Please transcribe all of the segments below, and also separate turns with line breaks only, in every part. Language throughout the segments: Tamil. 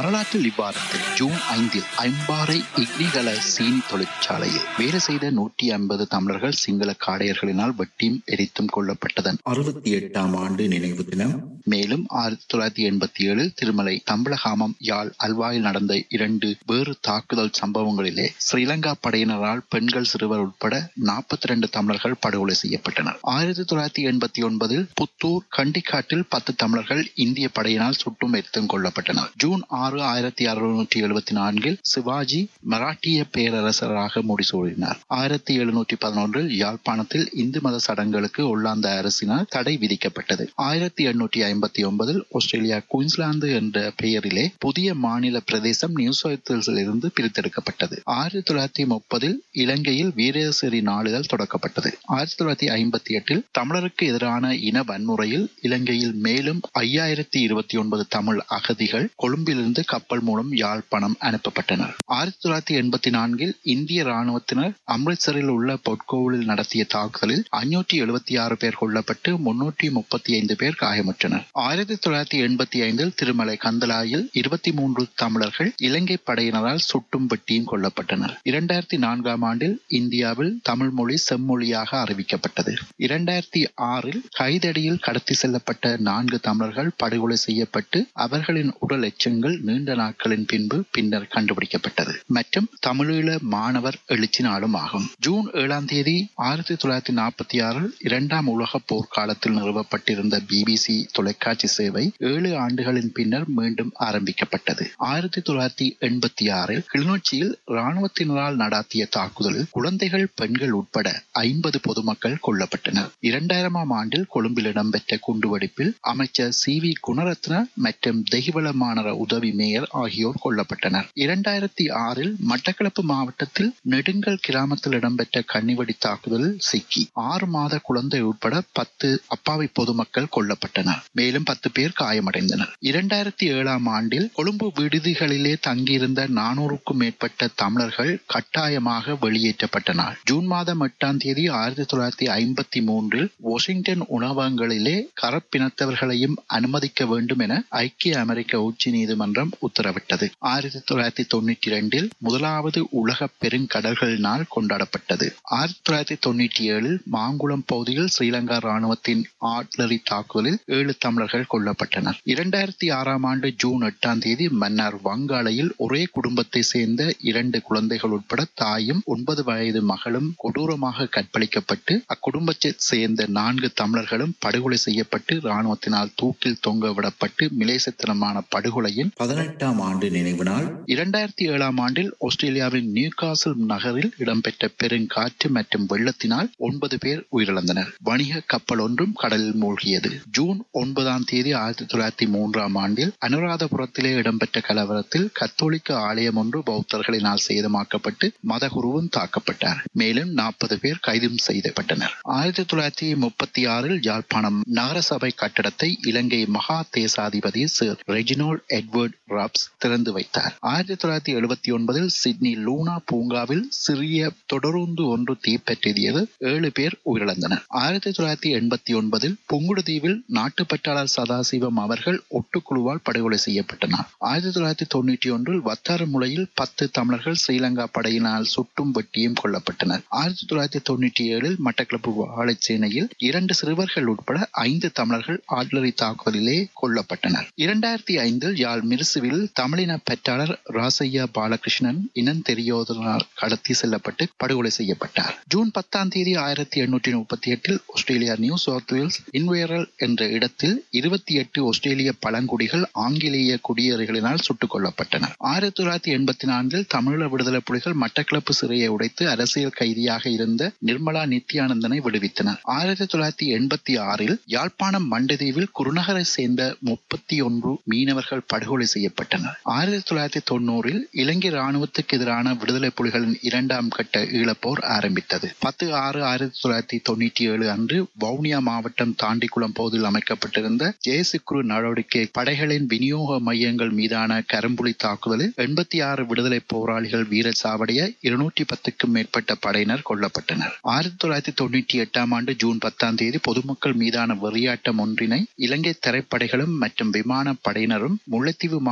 வரலாற்றில் இவ்வாரத்தில் ஜூன் ஐந்தில் ஐம்பாறை இக்னிகல சீனி தொழிற்சாலையில் வேலை செய்த நூற்றி ஐம்பது தமிழர்கள் சிங்கள காடையர்களினால் வெட்டியும் எரித்தும் கொல்லப்பட்டதன் அறுபத்தி எட்டாம் ஆண்டு நினைவு தினம் மேலும் ஆயிரத்தி தொள்ளாயிரத்தி எண்பத்தி ஏழில் திருமலை தம்பலகாமம் யாழ் அல்வாயில் நடந்த இரண்டு வேறு தாக்குதல் சம்பவங்களிலே ஸ்ரீலங்கா படையினரால் பெண்கள் சிறுவர் உட்பட நாற்பத்தி இரண்டு தமிழர்கள் படுகொலை செய்யப்பட்டனர் ஆயிரத்தி தொள்ளாயிரத்தி எண்பத்தி ஒன்பதில் புத்தூர் கண்டிக்காட்டில் பத்து தமிழர்கள் இந்திய படையினால் சுட்டும் எரித்தும் கொல்லப்பட்டனர் ஜூன் ஆறு ஆயிரத்தி அறுநூற்றி எழுபத்தி நான்கில் சிவாஜி மராட்டிய பேரரசராக முடிசூடினார் ஆயிரத்தி எழுநூற்றி பதினொன்றில் யாழ்ப்பாணத்தில் இந்து மத சடங்குகளுக்கு ஒல்லாந்த அரசினால் தடை விதிக்கப்பட்டது ஆயிரத்தி எண்ணூற்றி ஐம்பத்தி ஒன்பதில் ஆஸ்திரேலியா குயின்ஸ்லாந்து என்ற பெயரிலே புதிய மாநில பிரதேசம் நியூ சவுத் இருந்து பிரித்தெடுக்கப்பட்டது ஆயிரத்தி தொள்ளாயிரத்தி முப்பதில் இலங்கையில் வீரேசரி நாளிதழ் தொடக்கப்பட்டது ஆயிரத்தி தொள்ளாயிரத்தி ஐம்பத்தி எட்டில் தமிழருக்கு எதிரான இன வன்முறையில் இலங்கையில் மேலும் ஐயாயிரத்தி இருபத்தி ஒன்பது தமிழ் அகதிகள் கொழும்பிலிருந்து கப்பல் மூலம் யாழ்ப்பாணம் அனுப்பப்பட்டனர் ஆயிரத்தி தொள்ளாயிரத்தி எண்பத்தி நான்கில் இந்திய ராணுவத்தினர் அம்ரித்சரில் உள்ள பொற்கோவிலில் நடத்திய தாக்குதலில் ஐநூற்றி எழுபத்தி ஆறு பேர் கொல்லப்பட்டு முன்னூற்றி முப்பத்தி ஐந்து பேர் காயமுற்றனர் ஆயிரத்தி தொள்ளாயிரத்தி எண்பத்தி ஐந்தில் திருமலை கந்தலாயில் இருபத்தி மூன்று தமிழர்கள் இலங்கை படையினரால் சுட்டும் வெட்டியும் கொல்லப்பட்டனர் இரண்டாயிரத்தி நான்காம் ஆண்டில் இந்தியாவில் தமிழ் மொழி செம்மொழியாக அறிவிக்கப்பட்டது இரண்டாயிரத்தி ஆறில் கைதடியில் கடத்தி செல்லப்பட்ட நான்கு தமிழர்கள் படுகொலை செய்யப்பட்டு அவர்களின் உடல் எச்சங்கள் நீண்ட நாட்களின் பின்பு பின்னர் கண்டுபிடிக்கப்பட்டது மற்றும் தமிழீழ மாணவர் எழுச்சி நாளும் ஆகும் ஜூன் ஏழாம் தேதி ஆயிரத்தி தொள்ளாயிரத்தி நாற்பத்தி ஆறில் இரண்டாம் உலக போர்க்காலத்தில் நிறுவப்பட்டிருந்த பிபிசி தொலைக்காட்சி சேவை ஏழு ஆண்டுகளின் பின்னர் மீண்டும் ஆரம்பிக்கப்பட்டது ஆயிரத்தி தொள்ளாயிரத்தி எண்பத்தி ஆறில் கிளிநொச்சியில் இராணுவத்தினரால் நடாத்திய தாக்குதலில் குழந்தைகள் பெண்கள் உட்பட ஐம்பது பொதுமக்கள் கொல்லப்பட்டனர் இரண்டாயிரமாம் ஆண்டில் கொழும்பில் இடம்பெற்ற குண்டுவெடிப்பில் அமைச்சர் சி வி குணரத்ன மற்றும் தெய்வளமானர உதவி மேயர் ஆகியோர் கொல்லப்பட்டனர் இரண்டாயிரத்தி ஆறில் மட்டக்களப்பு மாவட்டத்தில் நெடுங்கல் கிராமத்தில் இடம்பெற்ற கன்னிவெடி தாக்குதலில் சிக்கி ஆறு மாத குழந்தை உட்பட பத்து அப்பாவி பொதுமக்கள் கொல்லப்பட்டனர் மேலும் பத்து பேர் காயமடைந்தனர் இரண்டாயிரத்தி ஏழாம் ஆண்டில் கொழும்பு விடுதிகளிலே தங்கியிருந்த நானூறுக்கும் மேற்பட்ட தமிழர்கள் கட்டாயமாக வெளியேற்றப்பட்டனர் ஜூன் மாதம் எட்டாம் தேதி ஆயிரத்தி தொள்ளாயிரத்தி ஐம்பத்தி மூன்றில் வாஷிங்டன் உணவகங்களிலே கரப்பினத்தவர்களையும் அனுமதிக்க வேண்டும் என ஐக்கிய அமெரிக்க உச்ச நீதிமன்றம் உத்தரவிட்டது ஆயிரத்தி தொள்ளாயிரத்தி தொண்ணூற்றி இரண்டில் முதலாவது உலக பெருங்கடல்கள் நாள் கொண்டாடப்பட்டது ஆயிரத்தி தொள்ளாயிரத்தி தொண்ணூற்றி ஏழில் மாங்குளம் பகுதியில் ஸ்ரீலங்கா ராணுவத்தின் ஆட்லரி தாக்குதலில் ஏழு தமிழர்கள் கொல்லப்பட்டனர் இரண்டாயிரத்தி ஆறாம் ஆண்டு ஜூன் எட்டாம் தேதி மன்னார் வங்காளையில் ஒரே குடும்பத்தை சேர்ந்த இரண்டு குழந்தைகள் உட்பட தாயும் ஒன்பது வயது மகளும் கொடூரமாக கற்பழிக்கப்பட்டு அக்குடும்பத்தை சேர்ந்த நான்கு தமிழர்களும் படுகொலை செய்யப்பட்டு ராணுவத்தினால் தூக்கில் தொங்க விடப்பட்டு மிலேசத்தனமான படுகொலையின் பதினெட்டாம் ஆண்டு நினைவு நாள் இரண்டாயிரத்தி ஏழாம் ஆண்டில் ஆஸ்திரேலியாவின் நியூகாசில் நகரில் இடம்பெற்ற பெருங்காற்று மற்றும் வெள்ளத்தினால் ஒன்பது பேர் உயிரிழந்தனர் வணிக கப்பல் ஒன்றும் கடலில் மூழ்கியது ஜூன் ஒன்பதாம் தேதி ஆயிரத்தி தொள்ளாயிரத்தி மூன்றாம் ஆண்டில் அனுராதபுரத்திலே இடம்பெற்ற கலவரத்தில் கத்தோலிக்க ஆலயம் ஒன்று பௌத்தர்களினால் சேதமாக்கப்பட்டு மதகுருவும் தாக்கப்பட்டார் மேலும் நாற்பது பேர் கைதும் செய்யப்பட்டனர் ஆயிரத்தி தொள்ளாயிரத்தி முப்பத்தி ஆறில் யாழ்ப்பாணம் நகரசபை கட்டடத்தை இலங்கை மகா தேசாதிபதி சர் ரெஜினோல் எட்வர்ட் ராப்ஸ் திறந்து வைத்தார் ஆயிரத்தி தொள்ளாயிரத்தி எழுபத்தி ஒன்பதில் சிட்னி லூனா பூங்காவில் சிறிய தொடருந்து ஒன்று தீப்பற்றியது ஏழு பேர் உயிரிழந்தனர் ஆயிரத்தி தொள்ளாயிரத்தி எண்பத்தி ஒன்பதில் புங்குடுதீவில் நாட்டுப்பற்றாளர் சதாசிவம் அவர்கள் ஒட்டுக்குழுவால் படுகொலை செய்யப்பட்டனர் ஆயிரத்தி தொள்ளாயிரத்தி தொண்ணூற்றி ஒன்றில் வத்தாரமுலையில் பத்து தமிழர்கள் ஸ்ரீலங்கா படையினால் சுட்டும் வெட்டியும் கொல்லப்பட்டனர் ஆயிரத்தி தொள்ளாயிரத்தி தொண்ணூற்றி ஏழில் மட்டக்களப்பு வாழைச்சேனையில் இரண்டு சிறுவர்கள் உட்பட ஐந்து தமிழர்கள் ஆட்லரி தாக்குதலிலே கொல்லப்பட்டனர் இரண்டாயிரத்தி ஐந்தில் யாழ் மிருசுவில் தமிழின பெற்றாளர் ராசையா பாலகிருஷ்ணன் இனம் தெரியோதனால் கடத்தி செல்லப்பட்டு படுகொலை செய்யப்பட்டார் ஜூன் பத்தாம் தேதி ஆயிரத்தி எண்ணூற்றி முப்பத்தி எட்டில் Australia New South Wales Inverell என்ற இடத்தில் இருபத்தி எட்டு ஆஸ்திரேலிய பழங்குடிகள் ஆங்கிலேய குடியேறிகளினால் சுட்டுக் கொல்லப்பட்டனர் ஆயிரத்தி தொள்ளாயிரத்தி எண்பத்தி நான்கில் தமிழீழ விடுதலை புலிகள் மட்டக்களப்பு சிறையை உடைத்து அரசியல் கைதியாக இருந்த நிர்மலா நித்யானந்தனை விடுவித்தனர் ஆயிரத்தி தொள்ளாயிரத்தி எண்பத்தி ஆறில் யாழ்ப்பாணம் மண்டதீவில் குருநகரை சேர்ந்த முப்பத்தி ஒன்று மீனவர்கள் படுகொலை செய்யப்பட்டனர் ஆயிரத்தி தொள்ளாயிரத்தி தொண்ணூறில் இலங்கை ராணுவத்துக்கு எதிரான விடுதலை புலிகளின் இரண்டாம் கட்ட ஈழப்போர் ஆரம்பித்தது பத்து ஆறு ஆயிரத்தி தொள்ளாயிரத்தி தொண்ணூற்றி ஏழு அன்று வவுனியா மாவட்டம் தாண்டிக்குளம் பகுதியில் அமைக்கப்பட்டிருந்த ஜெயசிக்குரு நடவடிக்கை படைகளின் விநியோக மையங்கள் மீதான கரும்புலி தாக்குதலில் எண்பத்தி ஆறு விடுதலை போராளிகள் வீர சாவடைய இருநூற்றி பத்துக்கும் மேற்பட்ட படையினர் கொல்லப்பட்டனர் ஆயிரத்தி தொள்ளாயிரத்தி தொண்ணூற்றி எட்டாம் ஆண்டு ஜூன் பத்தாம் தேதி பொதுமக்கள் மீதான வெறியாட்டம் ஒன்றினை இலங்கை தரைப்படைகளும் மற்றும் விமான படையினரும் முல்லைத்தீவு மாவட்ட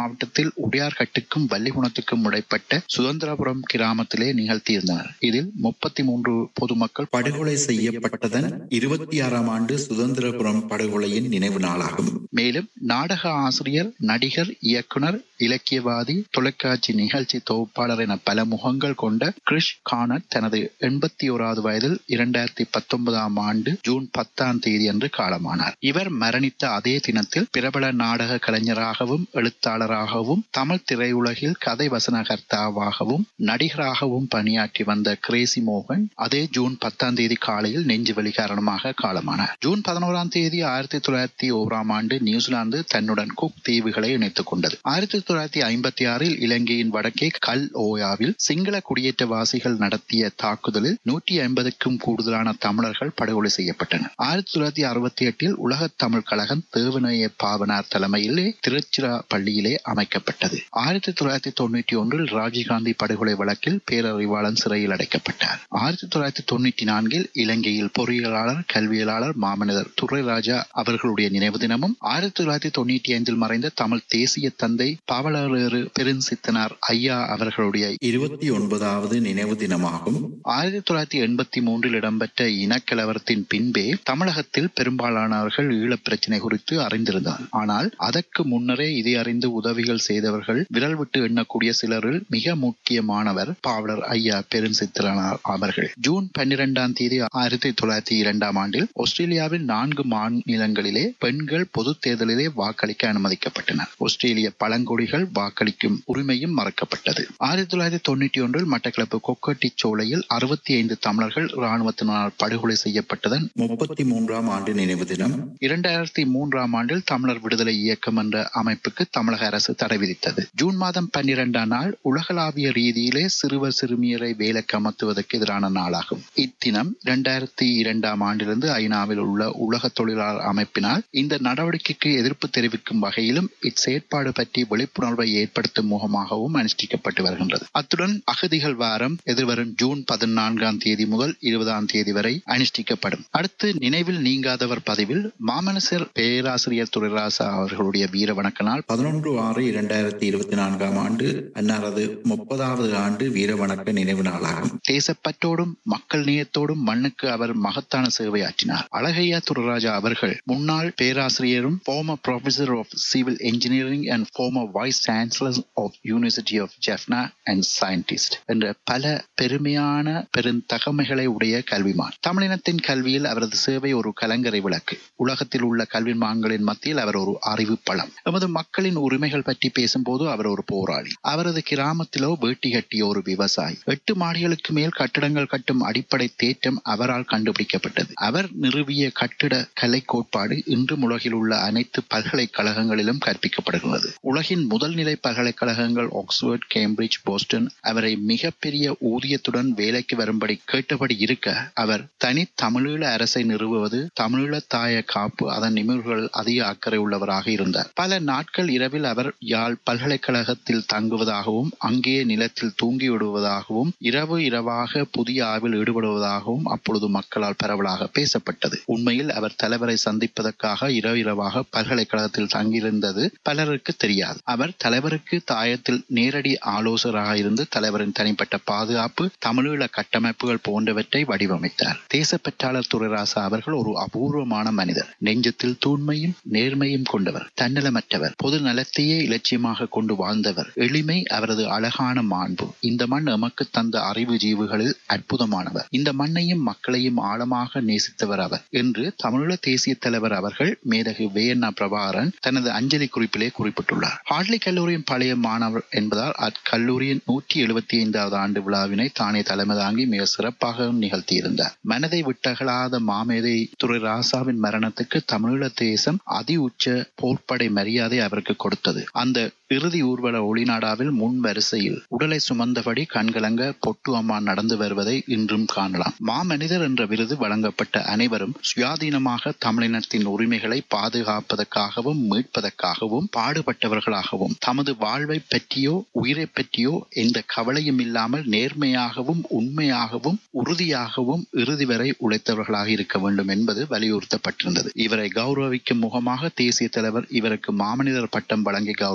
மாவட்டத்தில் உடையார்கட்டுக்கும் வள்ளிகுணத்துக்கும் இடைப்பட்ட சுதந்திரபுரம் கிராமத்திலே நிகழ்த்தியிருந்தனர் இதில் முப்பத்தி மூன்று பொதுமக்கள் படுகொலை செய்யப்பட்டதன் இருபத்தி ஆறாம் ஆண்டு சுதந்திரபுரம் படுகொலையின் நினைவு நாளாகும் மேலும் நாடக ஆசிரியர் நடிகர் இயக்குனர் இலக்கியவாதி தொலைக்காட்சி நிகழ்ச்சி தொகுப்பாளர் என பல முகங்கள் கொண்ட கிரிஷ் கானட் தனது எண்பத்தி ஓராவது வயதில் இரண்டாயிரத்தி பத்தொன்பதாம் ஆண்டு ஜூன் பத்தாம் தேதி அன்று காலமானார் இவர் மரணித்த அதே தினத்தில் பிரபல நாடக கலைஞராகவும் எழுத்தாளராகவும் தமிழ் திரையுலகில் கதை வசனகர்த்தாவாகவும் நடிகராகவும் பணியாற்றி வந்த கிரேசி மோகன் அதே ஜூன் பத்தாம் தேதி காலையில் நெஞ்சுவலி காரணமாக காலமானார் ஜூன் பதினோராம் தேதி ஆயிரத்தி தொள்ளாயிரத்தி ஓராம் ஆண்டு நியூசிலாந்து தன்னுடன் குக் தீவுகளை இணைத்துக் கொண்டது ஆயிரத்தி தொள்ளாயிரத்தி ஐம்பத்தி ஆறில் இலங்கையின் வடக்கே கல் ஓயாவில் சிங்கள குடியேற்றவாசிகள் நடத்திய தாக்குதலில் நூற்றி ஐம்பதுக்கும் கூடுதலான தமிழர்கள் படுகொலை செய்யப்பட்டனர் ஆயிரத்தி தொள்ளாயிரத்தி அறுபத்தி எட்டில் உலக தமிழ் கழகம் தேவநேய பாவனார் தலைமையிலே திருச்சிரா பள்ளியிலே அமைக்கப்பட்டது ஆயிரத்தி தொள்ளாயிரத்தி தொண்ணூற்றி ஒன்றில் ராஜீவ்காந்தி படுகொலை வழக்கில் பேரறிவாளன் சிறையில் அடைக்கப்பட்டார் ஆயிரத்தி தொள்ளாயிரத்தி தொண்ணூற்றி நான்கில் இலங்கையில் பொறியியலாளர் கல்வியலாளர் மாமனிதர் துரைராஜா அவர்களுடைய நினைவு தினமும் ஆயிரத்தி தொள்ளாயிரத்தி தொண்ணூற்றி ஐந்தில் மறைந்த தமிழ் தேசிய தந்தை பாவலரேறு பெருஞ்சித்தனார் ஐயா அவர்களுடைய இருபத்தி ஒன்பதாவது நினைவு தினமாகும் ஆயிரத்தி தொள்ளாயிரத்தி எண்பத்தி மூன்றில் இடம்பெற்ற இனக்கலவரத்தின் பின்பே தமிழகத்தில் பெரும்பாலானவர்கள் ஈழப் பிரச்சினை குறித்து அறிந்திருந்தார் ஆனால் அதற்கு முன்னரே இதை அறிந்து உதவிகள் செய்தவர்கள் விரல் விட்டு எண்ணக்கூடிய சிலரில் மிக முக்கியமானவர் பாவலர் ஐயா பெருஞ்சித்திரனார் அவர்கள் ஜூன் பன்னிரெண்டாம் தேதி ஆயிரத்தி தொள்ளாயிரத்தி இரண்டாம் ஆண்டில் ஆஸ்திரேலியாவில் நான்கு மாநிலங்களிலே பெண்கள் பொது தேர்தலிலே வாக்களிக்க அனுமதிக்கப்பட்டனர் ஆஸ்திரேலிய பழங்குடிகள் வாக்களிக்கும் உரிமையும் மறக்கப்பட்டது ஆயிரத்தி தொள்ளாயிரத்தி தொண்ணூற்றி ஒன்றில் மட்டக்களப்பு கொக்கட்டி சோலையில் அறுபத்தி ஐந்து தமிழர்கள் இராணுவத்தினால் படுகொலை செய்யப்பட்டதன் முப்பத்தி மூன்றாம் ஆண்டு நினைவு தினம் இரண்டாயிரத்தி மூன்றாம் ஆண்டில் தமிழர் விடுதலை இயக்கம் என்ற அமைப்புக்கு தமிழக அரசு தடை விதித்தது ஜூன் மாதம் பன்னிரெண்டாம் நாள் உலகளாவிய ரீதியிலே சிறுவர் சிறுமியரை வேலைக்கு அமர்த்துவதற்கு எதிரான நாளாகும் இத்தினம் இரண்டாயிரத்தி இரண்டாம் ஆண்டிலிருந்து ஐநாவில் உள்ள உலக தொழிலாளர் அமைப்பினால் இந்த நடவடிக்கைக்கு எதிர்ப்பு தெரிவிக்கும் வகையிலும் இச்செயற்பாடு பற்றி விழிப்புணர்வை ஏற்படுத்தும் முகமாகவும் அனுஷ்டிக்கப்பட்டு வருகின்றது அத்துடன் அகதிகள் வாரம் எதிர்வரும் ஜூன் பதினான்காம் தேதி முதல் இருபதாம் தேதி வரை அனுஷ்டிக்கப்படும் அடுத்து நினைவில் நீங்காதவர் பதிவில் மாமனசர் பேராசிரியர் துரைராசா அவர்களுடைய வீர வணக்க நாள் பதினொன்று ஆறு இரண்டாயிரத்தி இருபத்தி நான்காம் ஆண்டு அன்னாரது முப்பதாவது ஆண்டு வீர வணக்க நினைவு நாளாகும் தேசப்பற்றோடும் மக்கள் நேயத்தோடும் மண்ணுக்கு அவர் மகத்தான சேவை ஆற்றினார் அழகையா துரைராஜா அவர்கள் முன்னாள் பேராசிரியரும் former professor of civil engineering and former vice chancellor of University of Jaffna and scientist என்ற பல பெருமையான பெருந்தகமைகளை உடைய கல்விமான் தமிழினத்தின் கல்வியில் அவரது சேவை ஒரு கலங்கரை விளக்கு உலகத்தில் உள்ள கல்விமான்களின் மத்தியில் அவர் ஒரு அறிவு பழம் எமது மக்களின் உரிமைகள் பற்றி பேசும்போது அவர் ஒரு போராளி அவரது கிராமத்திலோ வேட்டி கட்டிய ஒரு விவசாயி எட்டு மாடிகளுக்கு மேல் கட்டிடங்கள் கட்டும் அடிப்படை தேற்றம் அவரால் கண்டுபிடிக்கப்பட்டது அவர் நிறுவிய கட்டிட கலை கோட்பாடு இன்றும் உலகில் உள்ள அனைத்து பல்கலைக்கழகங்களிலும் கற்பிக்கப்படுகிறது உலகின் முதல் நிலை பல்கலைக்கழகங்கள் ஆக்ஸ்போர்ட் கேம்பிரிட்ஜ் போஸ்டன் அவரை மிகப்பெரிய ஊதியத்துடன் வேலைக்கு வரும்படி கேட்டபடி இருக்க அவர் தனி தமிழீழ அரசை நிறுவுவது தமிழீழ தாய காப்பு அதன் நிமிர்கள் அதிக அக்கறை உள்ளவராக இருந்தார் பல நாட்கள் இரவில் அவர் யாழ் பல்கலைக்கழகத்தில் தங்குவதாகவும் அங்கேயே நிலத்தில் தூங்கி விடுவதாகவும் இரவு இரவாக புதிய ஆய்வில் ஈடுபடுவதாகவும் அப்பொழுது மக்களால் பரவலாக பேசப்பட்டது உண்மையில் அவர் தலைவரை சந்திப்பதற்காக இரவு இரவாக பல்கலைக்கழகத்தில் தங்கியிருந்தது பலருக்கு தெரியாது அவர் தலைவருக்கு தாயத்தில் நேரடி ஆலோசகராக இருந்து தலைவரின் தனிப்பட்ட பாதுகாப்பு தமிழீழ கட்டமைப்புகள் போன்றவற்றை வடிவமைத்தார் தேசப்பற்றாளர் துரைராசா அவர்கள் ஒரு அபூர்வமான மனிதர் நெஞ்சத்தில் தூய்மையும் நேர்மையும் கொண்டவர் தன்னலமற்றவர் பொது நலத்தையே இலட்சியமாக கொண்டு வாழ்ந்தவர் எளிமை அவரது அழகான மாண்பு இந்த மண் எமக்கு தந்த அறிவு ஜீவுகளில் அற்புதமானவர் இந்த மண்ணையும் மக்களையும் ஆழமாக நேசித்தவர் அவர் என்று தமிழீழ தேசிய தலைவர் அவர்கள் மேதகு வேயண்ணா பிரபாகரன் தனது அஞ்சலி குறிப்பிலே குறிப்பிட்டுள்ளார் ஹார்ட்லி கல்லூரியின் பழைய மாணவர் என்பதால் அக்கல்லூரியின் நூற்றி எழுபத்தி ஐந்தாவது ஆண்டு விழாவினை தானே தலைமை தாங்கி மிக சிறப்பாக நிகழ்த்தியிருந்தார் மனதை விட்டகலாத மாமேதை துறை ராசாவின் மரணத்துக்கு தமிழீழ தேசம் அதி உச்ச போர்ப்படை மரியாதை அவருக்கு கொடுத்தது அந்த இறுதி ஊர்வல ஒளிநாடாவில் முன் வரிசையில் உடலை சுமந்தபடி கண்கலங்க பொட்டு அம்மா நடந்து வருவதை இன்றும் காணலாம் மாமனிதர் என்ற விருது வழங்கப்பட்ட அனைவரும் சுயாதீனமாக தமிழினத்தின் உரிமைகளை பாதுகாப்பதற்காகவும் மீட்பதற்காகவும் பாடுபட்டவர்களாகவும் தமது வாழ்வை பற்றியோ உயிரை பற்றியோ எந்த கவலையும் இல்லாமல் நேர்மையாகவும் உண்மையாகவும் உறுதியாகவும் இறுதி வரை உழைத்தவர்களாக இருக்க வேண்டும் என்பது வலியுறுத்தப்பட்டிருந்தது இவரை கௌரவிக்கும் முகமாக தேசிய தலைவர் இவருக்கு மாமனிதர் பட்டம் வழங்கி கௌரவித்தார்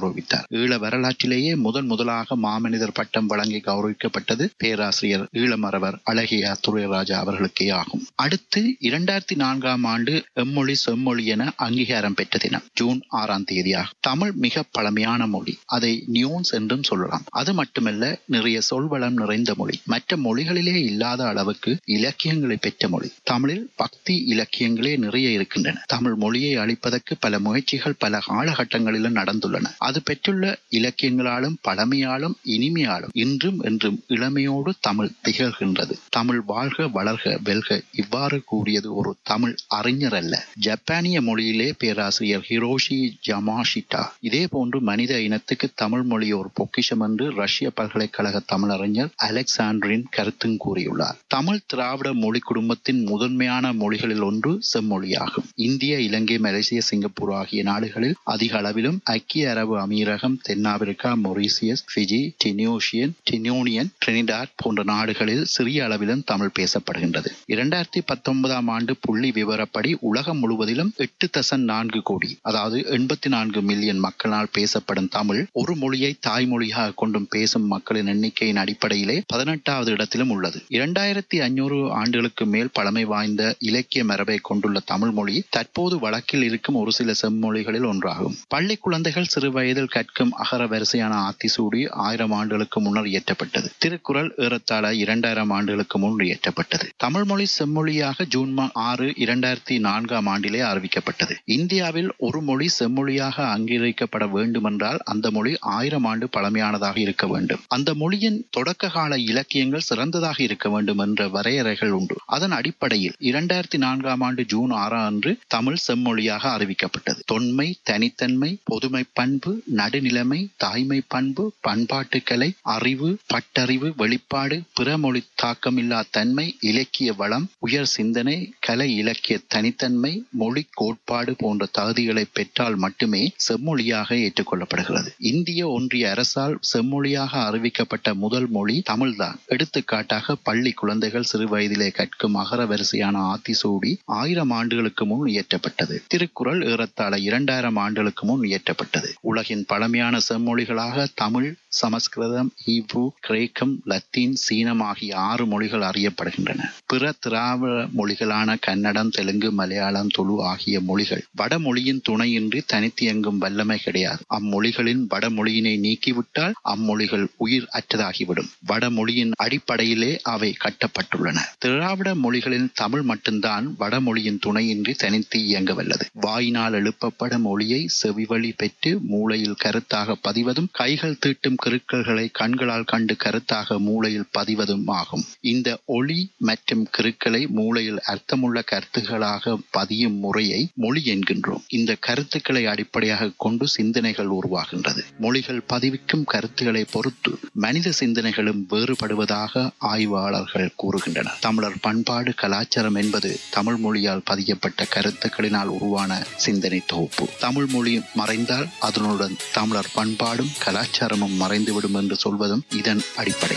வழங்கினார் ஈழ வரலாற்றிலேயே முதன் முதலாக மாமனிதர் பட்டம் வழங்கி கௌரவிக்கப்பட்டது பேராசிரியர் ஈழமரவர் அழகிய துரைராஜா அவர்களுக்கே ஆகும் அடுத்து இரண்டாயிரத்தி நான்காம் ஆண்டு எம்மொழி செம்மொழி என அங்கீகாரம் பெற்ற தினம் ஜூன் ஆறாம் தேதியாகும் தமிழ் மிக பழமையான மொழி அதை நியூன்ஸ் என்றும் சொல்லலாம் அது மட்டுமல்ல நிறைய சொல்வளம் நிறைந்த மொழி மற்ற மொழிகளிலே இல்லாத அளவுக்கு இலக்கியங்களை பெற்ற மொழி தமிழில் பக்தி இலக்கியங்களே நிறைய இருக்கின்றன தமிழ் மொழியை அழிப்பதற்கு பல முயற்சிகள் பல காலகட்டங்களிலும் நடந்துள்ளன அது பெற்றுள்ள இலக்கியங்களாலும் பழமையாலும் இனிமையாலும் இன்றும் என்றும் இளமையோடு தமிழ் திகழ்கின்றது தமிழ் வாழ்க வளர்க வெல்க இவ்வாறு கூறியது ஒரு தமிழ் அறிஞர் அல்ல ஜப்பானிய மொழியிலே பேராசிரியர் ஹிரோஷி ஜமாஷிட்டா இதே போன்று மனித இனத்துக்கு தமிழ் மொழி ஒரு பொக்கிஷம் என்று ரஷ்ய பல்கலைக்கழக தமிழறிஞர் அலெக்சாண்டரின் கருத்தும் கூறியுள்ளார் தமிழ் திராவிட மொழி குடும்பத்தின் முதன்மையான மொழிகளில் ஒன்று செம்மொழியாகும் இந்திய இலங்கை மலேசிய சிங்கப்பூர் ஆகிய நாடுகளில் அதிக அளவிலும் ஐக்கிய அரபு அமீரகம் தென்னாப்பிரிக்கா மொரீசியஸ் பிஜி டினியோஷியன் டினியோனியன் ட்ரினிடாட் போன்ற நாடுகளில் சிறிய அளவிலும் தமிழ் பேசப்படுகின்றது இரண்டாயிரத்தி பத்தொன்பதாம் ஆண்டு புள்ளி விவரப்படி உலகம் முழுவதிலும் எட்டு தசன் நான்கு கோடி அதாவது எண்பத்தி நான்கு மில்லியன் மக்களால் பேசப்படும் தமிழ் ஒரு மொழியை தாய்மொழியாக கொண்டும் பேசும் மக்களின் எண்ணிக்கையின் அடிப்படையிலே பதினெட்டாவது இடத்திலும் உள்ளது இரண்டாயிரத்தி ஐநூறு ஆண்டுகளுக்கு மேல் பழமை வாய்ந்த இலக்கிய மரபை கொண்டுள்ள தமிழ் மொழி தற்போது வழக்கில் இருக்கும் ஒரு சில செம்மொழிகளில் ஒன்றாகும் பள்ளி குழந்தைகள் சிறு வயதில் கற்கும் அகர வரிசையான ஆத்திசூடி ஆயிரம் ஆண்டுகளுக்கு முன்னர் இயற்றப்பட்டது திருக்குறள் ஏறத்தாழ இரண்டாயிரம் ஆண்டுகளுக்கு முன் இயற்றப்பட்டது தமிழ் மொழி செம்மொழியாக ஜூன் ஆறு இரண்டாயிரத்தி நான்காம் ஆண்டிலே அறிவிக்கப்பட்டது இந்தியாவில் ஒரு மொழி செம்மொழியாக அங்கீகரிக்கப்பட வேண்டுமென்றால் அந்த மொழி ஆயிரம் ஆண்டு பழமையானதாக இருக்க வேண்டும் அந்த மொழியின் தொடக்க கால இலக்கியங்கள் சிறந்ததாக இருக்க வேண்டும் என்ற வரையறைகள் உண்டு அதன் அடிப்படையில் இரண்டாயிரத்தி நான்காம் ஆண்டு ஜூன் ஆறாம் அன்று தமிழ் செம்மொழியாக அறிவிக்கப்பட்டது தொன்மை தனித்தன்மை பொதுமை பண்பு நடுநிலைமை தாய்மை பண்பு பண்பாட்டுக்கலை அறிவு பட்டறிவு வெளிப்பாடு பிறமொழி தாக்கமில்லா தன்மை இலக்கிய வளம் உயர் சிந்தனை கலை இலக்கிய தனித்தன்மை மொழி கோட்பாடு போன்ற தகுதிகளை பெற்றால் மட்டுமே செம்மொழியாக ஏற்றுக்கொள்ளப்படுகிறது இந்திய ஒன்றிய அரசால் செம்மொழியாக அறிவிக்கப்பட்ட முதல் மொழி தமிழ்தான் எடுத்துக்காட்டாக பள்ளி குழந்தைகள் சிறு வயதிலே கற்கும் அகர வரிசையான ஆத்திசூடி ஆயிரம் ஆண்டுகளுக்கு முன் இயற்றப்பட்டது திருக்குறள் ஏறத்தாழ இரண்டாயிரம் ஆண்டுகளுக்கு முன் இயற்றப்பட்டது உலகின் பழமையான செம்மொழிகளாக தமிழ் சமஸ்கிருதம் ஈப்ரு கிரேக்கம் லத்தீன் சீனம் ஆகிய ஆறு மொழிகள் அறியப்படுகின்றன பிற திராவிட மொழிகளான கன்னடம் தெலுங்கு மலையாளம் துளு ஆகிய மொழிகள் வடமொழியின் துணையின்றி தனித்து இயங்கும் வல்லமை கிடையாது அம்மொழிகளின் வடமொழியினை நீக்கிவிட்டால் அம்மொழிகள் உயிர் அற்றதாகிவிடும் வடமொழியின் அடிப்படையிலே அவை கட்டப்பட்டுள்ளன திராவிட மொழிகளின் தமிழ் மட்டும்தான் வடமொழியின் துணையின்றி தனித்து இயங்க வல்லது வாயினால் எழுப்பப்படும் மொழியை செவிவழி பெற்று மூளையில் கருத்தாக பதிவதும் கைகள் தீட்டும் கிருக்கல்களை கண்களால் கண்டு கருத்தாக மூளையில் பதிவதும் ஆகும் இந்த ஒளி மற்றும் கிருக்களை மூளையில் அர்த்தமுள்ள கருத்துகளாக பதியும் முறையை மொழி என்கின்றோம் இந்த கருத்துக்களை அடிப்படையாக கொண்டு சிந்தனைகள் உருவாகின்றது மொழிகள் பதிவிக்கும் கருத்துக்களை பொறுத்து மனித சிந்தனைகளும் வேறுபடுவதாக ஆய்வாளர்கள் கூறுகின்றனர் தமிழர் பண்பாடு கலாச்சாரம் என்பது தமிழ் மொழியால் பதியப்பட்ட கருத்துக்களினால் உருவான சிந்தனை தொகுப்பு தமிழ் மொழி மறைந்தால் அதனுடன் தமிழர் பண்பாடும் கலாச்சாரமும் மறைந்துவிடும் என்று சொல்வதும் இதன் அடிப்படை